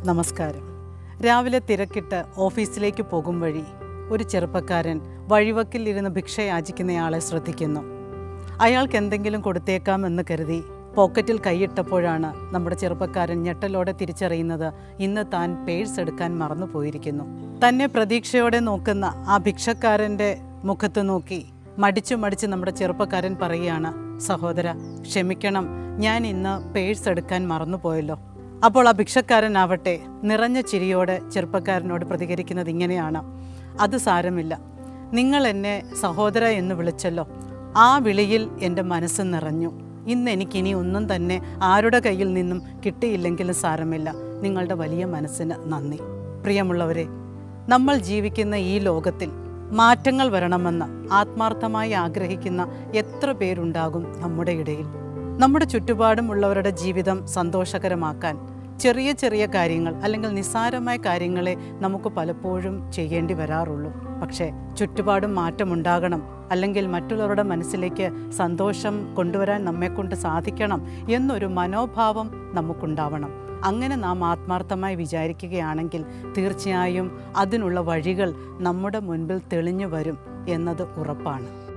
നമസ്കാരം രാവിലെ തിരക്കിട്ട് ഓഫീസിലേക്ക് പോകും വഴി ഒരു ചെറുപ്പക്കാരൻ വഴിവക്കിൽ ഇരുന്ന് ഭിക്ഷ യാചിക്കുന്നയാളെ ശ്രദ്ധിക്കുന്നു അയാൾക്ക് എന്തെങ്കിലും കൊടുത്തേക്കാമെന്ന് കരുതി പോക്കറ്റിൽ കൈയിട്ടപ്പോഴാണ് നമ്മുടെ ചെറുപ്പക്കാരൻ ഞെട്ടലോടെ തിരിച്ചറിയുന്നത് ഇന്ന് താൻ പേഴ്സ് എടുക്കാൻ മറന്നു പോയിരിക്കുന്നു തന്നെ പ്രതീക്ഷയോടെ നോക്കുന്ന ആ ഭിക്ഷക്കാരൻ്റെ മുഖത്ത് നോക്കി മടിച്ചു മടിച്ച് നമ്മുടെ ചെറുപ്പക്കാരൻ പറയുകയാണ് സഹോദര ക്ഷമിക്കണം ഞാൻ ഇന്ന് പേഴ്സ് എടുക്കാൻ മറന്നുപോയല്ലോ അപ്പോൾ ആ ഭിക്ഷക്കാരനാവട്ടെ നിറഞ്ഞ ചിരിയോടെ ചെറുപ്പക്കാരനോട് പ്രതികരിക്കുന്നത് ഇങ്ങനെയാണ് അത് സാരമില്ല നിങ്ങൾ എന്നെ സഹോദര എന്ന് വിളിച്ചല്ലോ ആ വിളിയിൽ എൻ്റെ മനസ്സ് നിറഞ്ഞു ഇന്ന് എനിക്കിനി ഒന്നും തന്നെ ആരുടെ കയ്യിൽ നിന്നും കിട്ടിയില്ലെങ്കിലും സാരമില്ല നിങ്ങളുടെ വലിയ മനസ്സിന് നന്ദി പ്രിയമുള്ളവരെ നമ്മൾ ജീവിക്കുന്ന ഈ ലോകത്തിൽ മാറ്റങ്ങൾ വരണമെന്ന് ആത്മാർത്ഥമായി ആഗ്രഹിക്കുന്ന എത്ര പേരുണ്ടാകും നമ്മുടെ ഇടയിൽ നമ്മുടെ ചുറ്റുപാടുമുള്ളവരുടെ ജീവിതം സന്തോഷകരമാക്കാൻ ചെറിയ ചെറിയ കാര്യങ്ങൾ അല്ലെങ്കിൽ നിസ്സാരമായ കാര്യങ്ങളെ നമുക്ക് പലപ്പോഴും ചെയ്യേണ്ടി വരാറുള്ളൂ പക്ഷേ ചുറ്റുപാടും മാറ്റമുണ്ടാകണം അല്ലെങ്കിൽ മറ്റുള്ളവരുടെ മനസ്സിലേക്ക് സന്തോഷം കൊണ്ടുവരാൻ നമ്മെക്കൊണ്ട് സാധിക്കണം എന്നൊരു മനോഭാവം നമുക്കുണ്ടാവണം അങ്ങനെ നാം ആത്മാർത്ഥമായി വിചാരിക്കുകയാണെങ്കിൽ തീർച്ചയായും അതിനുള്ള വഴികൾ നമ്മുടെ മുൻപിൽ തെളിഞ്ഞു വരും എന്നത് ഉറപ്പാണ്